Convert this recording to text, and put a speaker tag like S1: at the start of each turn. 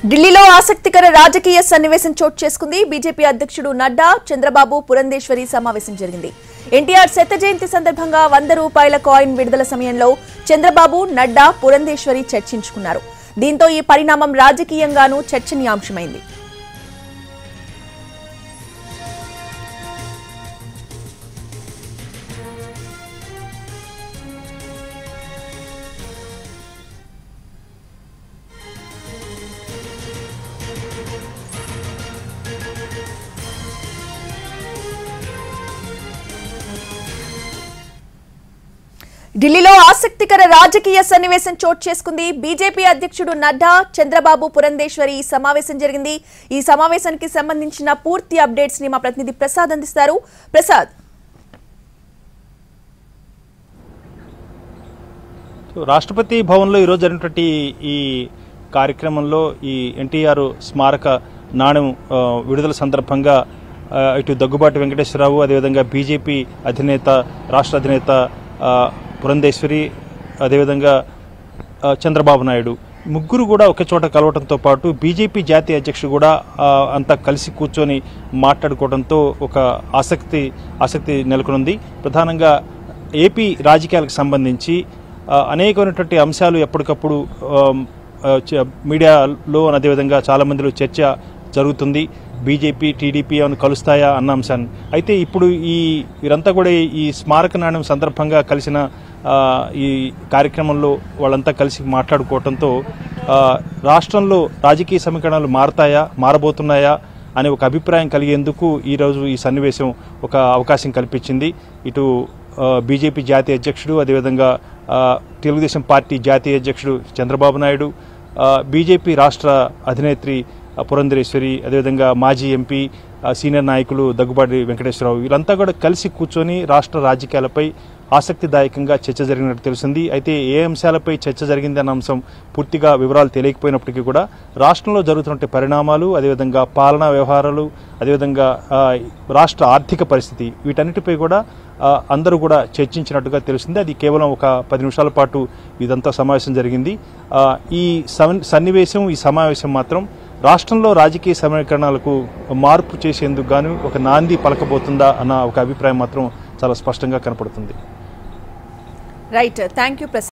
S1: ఢిల్లీలో ఆసక్తికర రాజకీయ సన్నివేశం చోటు చేసుకుంది బీజేపీ అధ్యక్షుడు నడ్డా చంద్రబాబు పురంధేశ్వరి సమావేశం జరిగింది ఎన్టీఆర్ శత జయంతి సందర్భంగా వంద రూపాయల కాయిన్ విడుదల సమయంలో చంద్రబాబు నడ్డా పురంధేశ్వరి చర్చించుకున్నారు దీంతో ఈ పరిణామం రాజకీయంగానూ చర్చనీయాంశమైంది ఢిల్లీలో ఆసక్తికర రాజకీయ సన్నివేశం చోటు చేసుకుంది బీజేపీ అధ్యక్షుడు నడ్డా చంద్రబాబు పురంధేశ్వరి ఈ సమావేశం జరిగింది ఈ సమావేశానికి సంబంధించిన పూర్తి అప్డేట్స్ ని మా ప్రతినిధి ప్రసాద్ అందిస్తారు ప్రసాద్
S2: సో రాష్ట్రపతి భవన్లో ఈరోజు జరిగినటువంటి ఈ కార్యక్రమంలో ఈ ఎన్టీఆర్ స్మారక నాణ్యం ఆ, విడుదల సందర్భంగా ఆ, ఇటు దగ్గుబాటి వెంకటేశ్వరరావు అదేవిధంగా బీజేపీ అధినేత రాష్ట్ర అధినేత ఆ, పురంధేశ్వరి అదేవిధంగా ఆ, చంద్రబాబు నాయుడు ముగ్గురు కూడా ఒకే చోట కలవడంతో పాటు బీజేపీ జాతీయ అధ్యక్షుడు కూడా ఆ, అంతా కలిసి కూర్చొని మాట్లాడుకోవడంతో ఒక ఆసక్తి ఆసక్తి నెలకొనుంది ప్రధానంగా ఏపీ రాజకీయాలకు సంబంధించి ఆ, అనేకమైనటువంటి అంశాలు ఎప్పటికప్పుడు ఆమ్, ఆ, చ- మీడియాలో అదేవిధంగా చాలా మందిలో చర్చ జరుగుతుంది బీజేపీ టీడీపీ అని కలుస్తాయా అన్న అంశాన్ని అయితే ఇప్పుడు ఈ వీరంతా కూడా ఈ స్మారక నాణ్యం సందర్భంగా కలిసిన ఆ, ఈ కార్యక్రమంలో వాళ్ళంతా కలిసి మాట్లాడుకోవడంతో ఆ, రాష్ట్రంలో రాజకీయ సమీకరణాలు మారతాయా మారబోతున్నాయా అనే ఒక అభిప్రాయం కలిగేందుకు ఈరోజు ఈ సన్నివేశం ఒక అవకాశం కల్పించింది ఇటు ఆ, బీజేపీ జాతీయ అధ్యక్షుడు అదేవిధంగా ఆ, తెలుగుదేశం పార్టీ జాతీయ అధ్యక్షుడు చంద్రబాబు నాయుడు ఆ, బీజేపీ రాష్ట్ర అధినేత్రి ఆ, పురంధరేశ్వరి అదేవిధంగా మాజీ ఎంపీ ఆ, సీనియర్ నాయకులు దగ్గుబాటి వెంకటేశ్వరరావు వీళ్ళంతా కూడా కలిసి కూర్చొని రాష్ట్ర రాజకీయాలపై ఆసక్తిదాయకంగా చర్చ జరిగినట్టు తెలిసింది అయితే ఏ అంశాలపై చర్చ జరిగింది అన్న అంశం పూర్తిగా వివరాలు తెలియకపోయినప్పటికీ కూడా రాష్ట్రంలో జరుగుతున్న పరిణామాలు అదేవిధంగా పాలనా వ్యవహారాలు అదేవిధంగా ఆ, రాష్ట్ర ఆర్థిక పరిస్థితి వీటన్నిటిపై కూడా ఆ, అందరూ కూడా చర్చించినట్టుగా తెలిసింది అది కేవలం ఒక పది నిమిషాల పాటు ఇదంతా సమావేశం జరిగింది ఆ, ఈ సన్- సన్నివేశం ఈ సమావేశం మాత్రం రాష్ట్రంలో రాజకీయ సమీకరణాలకు మార్పు చేసేందుకు గాను ఒక నాంది పలకబోతుందా అన్న ఒక అభిప్రాయం మాత్రం చాలా స్పష్టంగా కనపడుతుంది
S1: రైట్ థ్యాంక్ యూ ప్రసాద్